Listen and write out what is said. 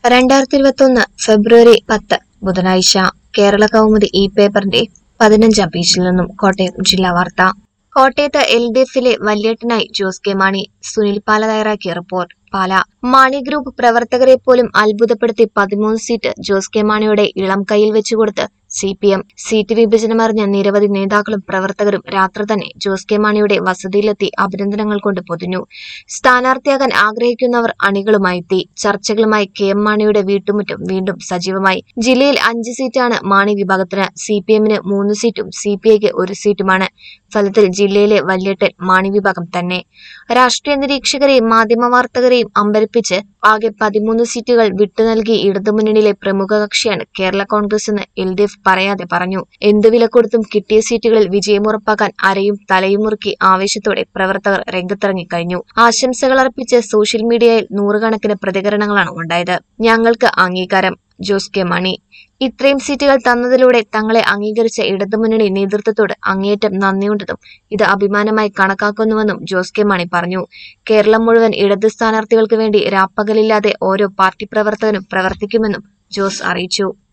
രണ്ടായിരത്തി ഇരുപത്തൊന്ന് ഫെബ്രുവരി പത്ത് ബുധനാഴ്ച കേരള കൗമുദി ഈ പേപ്പറിന്റെ പതിനഞ്ചാം പേജിൽ നിന്നും കോട്ടയം ജില്ലാ വാർത്ത കോട്ടയത്ത് എൽ ഡി എഫിലെ വല്യേട്ടനായി ജോസ് കെ മാണി സുനിൽ പാല തയ്യാറാക്കിയ റിപ്പോർട്ട് പാല മാണി ഗ്രൂപ്പ് പ്രവർത്തകരെ പോലും അത്ഭുതപ്പെടുത്തി പതിമൂന്ന് സീറ്റ് ജോസ് കെ മാണിയുടെ ഇളം കൈയിൽ വെച്ചുകൊടുത്ത് സി പി എം സീറ്റ് വിഭജനം അറിഞ്ഞ നിരവധി നേതാക്കളും പ്രവർത്തകരും രാത്രി തന്നെ ജോസ് കെ മാണിയുടെ വസതിയിലെത്തി അഭിനന്ദനങ്ങൾ കൊണ്ട് പൊതിഞ്ഞു സ്ഥാനാർത്ഥിയാകാൻ ആഗ്രഹിക്കുന്നവർ അണികളുമായി എത്തി ചർച്ചകളുമായി കെ എം മാണിയുടെ വീട്ടുമുറ്റം വീണ്ടും സജീവമായി ജില്ലയിൽ അഞ്ച് സീറ്റാണ് മാണി വിഭാഗത്തിന് സി പി എമ്മിന് മൂന്ന് സീറ്റും സി പി ഐക്ക് ഒരു സീറ്റുമാണ് ഫലത്തിൽ ജില്ലയിലെ വല്യേട്ടൻ മാണി വിഭാഗം തന്നെ രാഷ്ട്രീയ നിരീക്ഷകരെയും മാധ്യമവാർത്തകരെയും അമ്പരപ്പിച്ച് ആകെ പതിമൂന്ന് സീറ്റുകൾ വിട്ടുനൽകി ഇടതുമുന്നണിയിലെ പ്രമുഖ കക്ഷിയാണ് കേരള കോൺഗ്രസ് എന്ന് എൽ ഡി എഫ് പറയാതെ പറഞ്ഞു എന്തു വില കൊടുത്തും കിട്ടിയ സീറ്റുകളിൽ വിജയമുറപ്പാക്കാൻ അരയും തലയും മുറുക്കി ആവേശത്തോടെ പ്രവർത്തകർ രംഗത്തിറങ്ങി കഴിഞ്ഞു ആശംസകൾ അർപ്പിച്ച് സോഷ്യൽ മീഡിയയിൽ നൂറുകണക്കിന് പ്രതികരണങ്ങളാണ് ഉണ്ടായത് ഞങ്ങൾക്ക് അംഗീകാരം ജോസ് കെ മണി ഇത്രയും സീറ്റുകൾ തന്നതിലൂടെ തങ്ങളെ അംഗീകരിച്ച ഇടതുമുന്നണി നേതൃത്വത്തോട് അങ്ങേയറ്റം നന്ദിയുണ്ടെന്നും ഇത് അഭിമാനമായി കണക്കാക്കുന്നുവെന്നും ജോസ് കെ മാണി പറഞ്ഞു കേരളം മുഴുവൻ ഇടത് സ്ഥാനാർത്ഥികൾക്ക് വേണ്ടി രാപ്പകലില്ലാതെ ഓരോ പാർട്ടി പ്രവർത്തകനും പ്രവർത്തിക്കുമെന്നും ജോസ് അറിയിച്ചു